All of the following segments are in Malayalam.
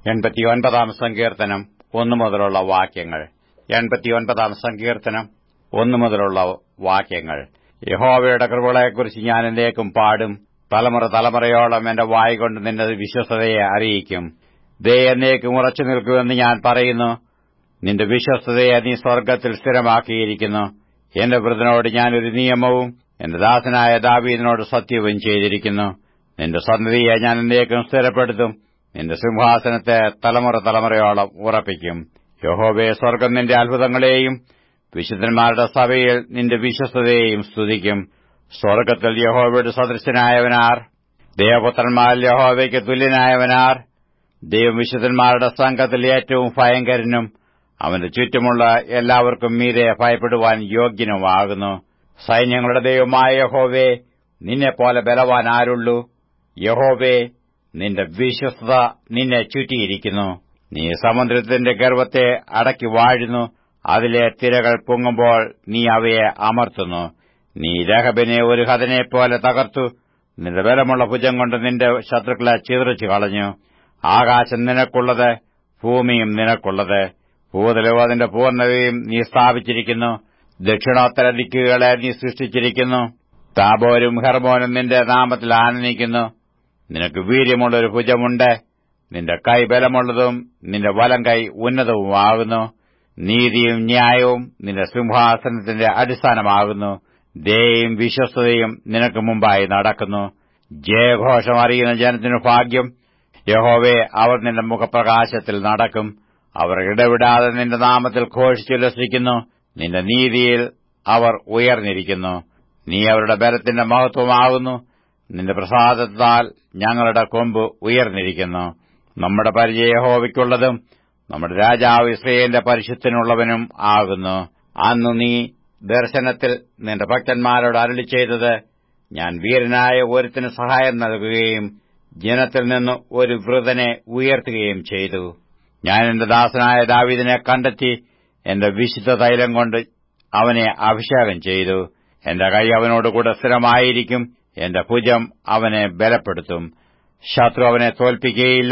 എൺപത്തിയൊൻപതാം സങ്കീർത്തനം ഒന്നു മുതലുള്ള വാക്യങ്ങൾ എൺപത്തിയൊൻപതാം സങ്കീർത്തനം ഒന്നു മുതലുള്ള വാക്യങ്ങൾ യഹോവയുടെ കൃപകളെക്കുറിച്ച് ഞാൻ എന്നേക്കും പാടും തലമുറ തലമുറയോളം എന്റെ വായി കൊണ്ട് നിന്റെ വിശ്വസ്തതയെ അറിയിക്കും ദേ എന്നേക്കും ഉറച്ചു നിൽക്കുമെന്ന് ഞാൻ പറയുന്നു നിന്റെ വിശ്വസ്തതയെ നീ സ്വർഗ്ഗത്തിൽ സ്ഥിരമാക്കിയിരിക്കുന്നു എന്റെ വൃതനോട് ഞാൻ ഒരു നിയമവും എന്റെ ദാസനായ ദാവീദിനോട് സത്യവും ചെയ്തിരിക്കുന്നു നിന്റെ സന്തതിയെ ഞാൻ എന്നേക്കും സ്ഥിരപ്പെടുത്തും നിന്റെ സിംഹാസനത്തെ തലമുറ തലമുറയോളം ഉറപ്പിക്കും യഹോവേ സ്വർഗം നിന്റെ അത്ഭുതങ്ങളെയും വിശുദ്ധന്മാരുടെ സഭയിൽ നിന്റെ വിശ്വസ്തതയെയും സ്തുതിക്കും സ്വർഗത്തിൽ യഹോവയുടെ സദൃശനായവനാർ ദേവപുത്രന്മാരിൽ യഹോവയ്ക്ക് തുല്യനായവനാർ ദൈവവിശുദ്ധന്മാരുടെ സംഘത്തിൽ ഏറ്റവും ഭയങ്കരനും അവന്റെ ചുറ്റുമുള്ള എല്ലാവർക്കും മീരെ ഭയപ്പെടുവാൻ യോഗ്യനുമാകുന്നു സൈന്യങ്ങളുടെ ദൈവമായ യഹോവേ നിന്നെപ്പോലെ ബലവാൻ ആരുള്ളൂ യഹോവേ നിന്റെ വിശ്വസ്തത നിന്നെ ചുറ്റിയിരിക്കുന്നു നീ സമുദ്രത്തിന്റെ ഗർവത്തെ അടക്കി വാഴുന്നു അതിലെ തിരകൾ പൊങ്ങുമ്പോൾ നീ അവയെ അമർത്തുന്നു നീ രഹബിനെ ഒരു ഹതനെപ്പോലെ തകർത്തു നിന്റെ ബലമുള്ള ഭുജം കൊണ്ട് നിന്റെ ശത്രുക്കളെ ചിതറിച്ചു കളഞ്ഞു ആകാശം നിനക്കുള്ളത് ഭൂമിയും നിനക്കുള്ളത് ഭൂതലവും അതിന്റെ പൂർണ്ണതയും നീ സ്ഥാപിച്ചിരിക്കുന്നു ദക്ഷിണോത്തര ദിക്കുകളെ നീ സൃഷ്ടിച്ചിരിക്കുന്നു താബോരും ഹെർമോനും നിന്റെ നാമത്തിൽ ആനന്ദിക്കുന്നു നിനക്ക് വീര്യമുള്ള ഒരു ഭുജമുണ്ട് നിന്റെ കൈ ബലമുള്ളതും നിന്റെ വലം കൈ ഉന്നതവുമാകുന്നു നീതിയും ന്യായവും നിന്റെ സിംഹാസനത്തിന്റെ അടിസ്ഥാനമാകുന്നു ദയയും വിശ്വസ്തതയും നിനക്ക് മുമ്പായി നടക്കുന്നു ജയഘോഷം അറിയുന്ന ജനത്തിനു ഭാഗ്യം യഹോവേ അവർ നിന്റെ മുഖപ്രകാശത്തിൽ നടക്കും അവർ ഇടവിടാതെ നിന്റെ നാമത്തിൽ ഘോഷിച്ചുല്ലസിക്കുന്നു നിന്റെ നീതിയിൽ അവർ ഉയർന്നിരിക്കുന്നു നീ അവരുടെ ബലത്തിന്റെ മഹത്വമാകുന്നു നിന്റെ പ്രസാദത്താൽ ഞങ്ങളുടെ കൊമ്പ് ഉയർന്നിരിക്കുന്നു നമ്മുടെ പരിചയ യഹോവയ്ക്കുള്ളതും നമ്മുടെ രാജാവ് ഇസ്രയേലിന്റെ പരിശുദ്ധനുള്ളവനും ആകുന്നു അന്നു നീ ദർശനത്തിൽ നിന്റെ ഭക്തന്മാരോട് അരളി ചെയ്തത് ഞാൻ വീരനായ ഒരുത്തിന് സഹായം നൽകുകയും ജനത്തിൽ നിന്ന് ഒരു വൃതനെ ഉയർത്തുകയും ചെയ്തു ഞാൻ എന്റെ ദാസനായ ദാവീദിനെ കണ്ടെത്തി എന്റെ വിശുദ്ധ തൈലം കൊണ്ട് അവനെ അഭിഷേകം ചെയ്തു എന്റെ കൈ അവനോടുകൂടെ സ്ഥിരമായിരിക്കും എന്റെ ഭുജം അവനെ ബലപ്പെടുത്തും ശത്രു അവനെ തോൽപ്പിക്കുകയില്ല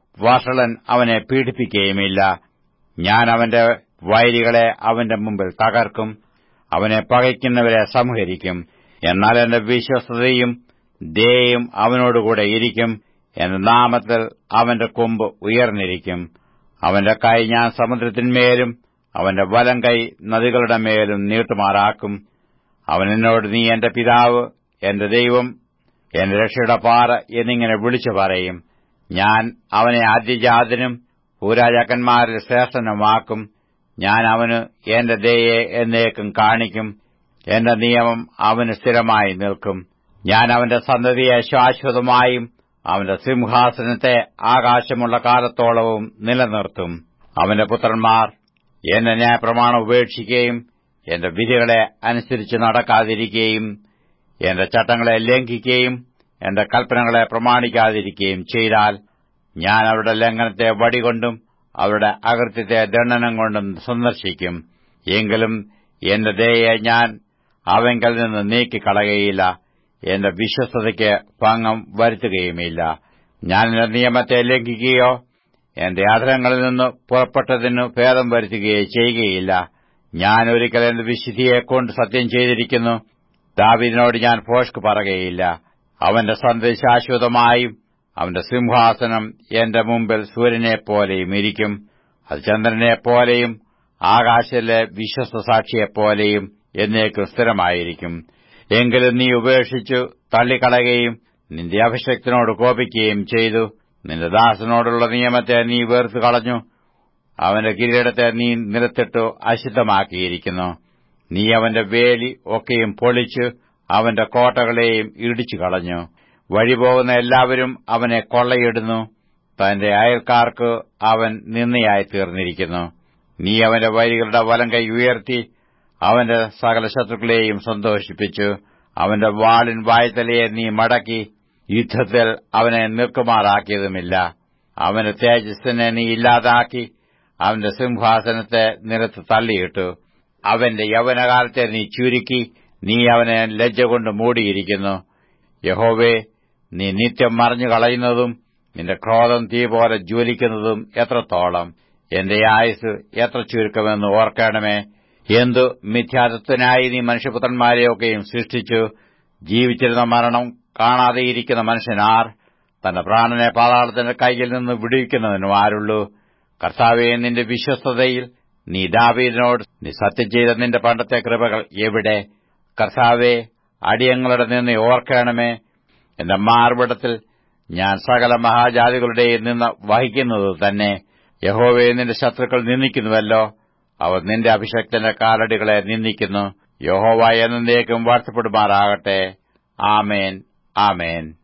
വഷളൻ അവനെ പീഡിപ്പിക്കുകയുമില്ല ഞാൻ അവന്റെ വൈരികളെ അവന്റെ മുമ്പിൽ തകർക്കും അവനെ പകയ്ക്കുന്നവരെ സംഹരിക്കും എന്നാൽ എന്റെ വിശ്വസ്തതയും ദയയും അവനോടുകൂടെ ഇരിക്കും എന്റെ നാമത്തിൽ അവന്റെ കൊമ്പ് ഉയർന്നിരിക്കും അവന്റെ കൈ ഞാൻ സമുദ്രത്തിന്മേലും അവന്റെ വലം കൈ നദികളുടെ മേലും നീട്ടുമാറാക്കും അവൻ എന്നോട് നീ എന്റെ പിതാവ് എന്റെ ദൈവം എന്റെ രക്ഷയുടെ പാറ എന്നിങ്ങനെ വിളിച്ചു പറയും ഞാൻ അവനെ ആദ്യജാതനും ഭൂരാജാക്കന്മാരിൽ ശ്രേഷ്ഠനുമാക്കും ഞാൻ അവന് എന്റെ ദയെ എന്നേക്കും കാണിക്കും എന്റെ നിയമം അവന് സ്ഥിരമായി നിൽക്കും ഞാൻ അവന്റെ സന്തതിയെ ശാശ്വതമായും അവന്റെ സിംഹാസനത്തെ ആകാശമുള്ള കാലത്തോളവും നിലനിർത്തും അവന്റെ പുത്രന്മാർ എന്റെ ന്യായപ്രമാണം ഉപേക്ഷിക്കുകയും എന്റെ വിധികളെ അനുസരിച്ച് നടക്കാതിരിക്കുകയും എന്റെ ചട്ടങ്ങളെ ലംഘിക്കുകയും എന്റെ കൽപ്പനകളെ പ്രമാണിക്കാതിരിക്കുകയും ചെയ്താൽ ഞാൻ അവരുടെ ലംഘനത്തെ വടികൊണ്ടും അവരുടെ അകൃത്യത്തെ ദണ്ഡനം കൊണ്ടും സന്ദർശിക്കും എങ്കിലും എന്റെ ദയയെ ഞാൻ അവങ്കൽ നിന്ന് നീക്കിക്കളയുകയില്ല എന്റെ വിശ്വസ്തതയ്ക്ക് ഭംഗം വരുത്തുകയുമില്ല ഞാൻ എന്റെ നിയമത്തെ ലംഘിക്കുകയോ എന്റെ ആദരങ്ങളിൽ നിന്ന് പുറപ്പെട്ടതിനു ഭേദം വരുത്തുകയോ ചെയ്യുകയില്ല ഞാൻ ഒരിക്കൽ എന്റെ വിശുദ്ധിയെക്കൊണ്ട് സത്യം ചെയ്തിരിക്കുന്നു ദാവിദിനോട് ഞാൻ ഭോഷ്ക് പറയുകയില്ല അവന്റെ സന്ധി ശാശ്വതമായും അവന്റെ സിംഹാസനം എന്റെ മുമ്പിൽ സൂര്യനെപ്പോലെയും ഇരിക്കും അത് ചന്ദ്രനെപ്പോലെയും ആകാശത്തിലെ വിശ്വസ്ത സാക്ഷിയെപ്പോലെയും എന്നേക്കും സ്ഥിരമായിരിക്കും എങ്കിലും നീ ഉപേക്ഷിച്ചു തള്ളിക്കളയുകയും നിന്റെ അഭിഷക്തനോട് കോപിക്കുകയും ചെയ്തു നിന്റെ ദാസനോടുള്ള നിയമത്തെ നീ വേർത്തു കളഞ്ഞു അവന്റെ കിരീടത്തെ നീ നിലത്തിട്ടു അശുദ്ധമാക്കിയിരിക്കുന്നു നീ അവന്റെ വേലി ഒക്കെയും പൊളിച്ചു അവന്റെ കോട്ടകളെയും ഇടിച്ചു കളഞ്ഞു വഴിപോകുന്ന എല്ലാവരും അവനെ കൊള്ളയിടുന്നു തന്റെ അയൽക്കാർക്ക് അവൻ നിന്നയായി തീർന്നിരിക്കുന്നു നീ അവന്റെ വരികളുടെ വലം കൈ ഉയർത്തി അവന്റെ സകല ശത്രുക്കളെയും സന്തോഷിപ്പിച്ചു അവന്റെ വാളിൻ വായ്ത്തലയെ നീ മടക്കി യുദ്ധത്തിൽ അവനെ നിൽക്കുമാറാക്കിയതുമില്ല അവന്റെ തേജസ്സിനെ നീ ഇല്ലാതാക്കി അവന്റെ സിംഹാസനത്തെ നിലത്ത് തള്ളിയിട്ടു അവന്റെ യൗവനകാലത്തെ നീ ചുരുക്കി നീ അവനെ ലജ്ജ കൊണ്ട് മൂടിയിരിക്കുന്നു യഹോവേ നീ നിത്യം മറിഞ്ഞു കളയുന്നതും നിന്റെ ക്രോധം തീ പോലെ ജ്വലിക്കുന്നതും എത്രത്തോളം എന്റെ ആയുസ് എത്ര ചുരുക്കമെന്ന് ഓർക്കണമേ എന്തു മിഥ്യാതത്വനായി നീ മനുഷ്യപുത്രന്മാരെയൊക്കെയും സൃഷ്ടിച്ചു ജീവിച്ചിരുന്ന മരണം കാണാതെയിരിക്കുന്ന മനുഷ്യനാർ തന്റെ പ്രാണനെ പാതാളത്തിന്റെ കൈയിൽ നിന്ന് വിടുവിക്കുന്നതിനും ആരുള്ളൂ കർത്താവെ നിന്റെ വിശ്വസ്തതയിൽ നീ ദാവീദിനോട് നീ സത്യം ചെയ്ത നിന്റെ പണ്ടത്തെ കൃപകൾ എവിടെ കർത്താവെ അടിയങ്ങളുടെ നിന്ന് ഓർക്കണമേ എന്റെ മാർവിടത്തിൽ ഞാൻ സകല മഹാജാതികളുടെയും നിന്ന് വഹിക്കുന്നത് തന്നെ യഹോവയെ നിന്റെ ശത്രുക്കൾ നിന്ദിക്കുന്നുവല്ലോ അവർ നിന്റെ അഭിഷക്തന്റെ കാലടികളെ നിന്ദിക്കുന്നു യഹോവ എന്നേക്കും വാഴ്ത്തപ്പെടുമാറാകട്ടെ ആമേൻ ആമേൻ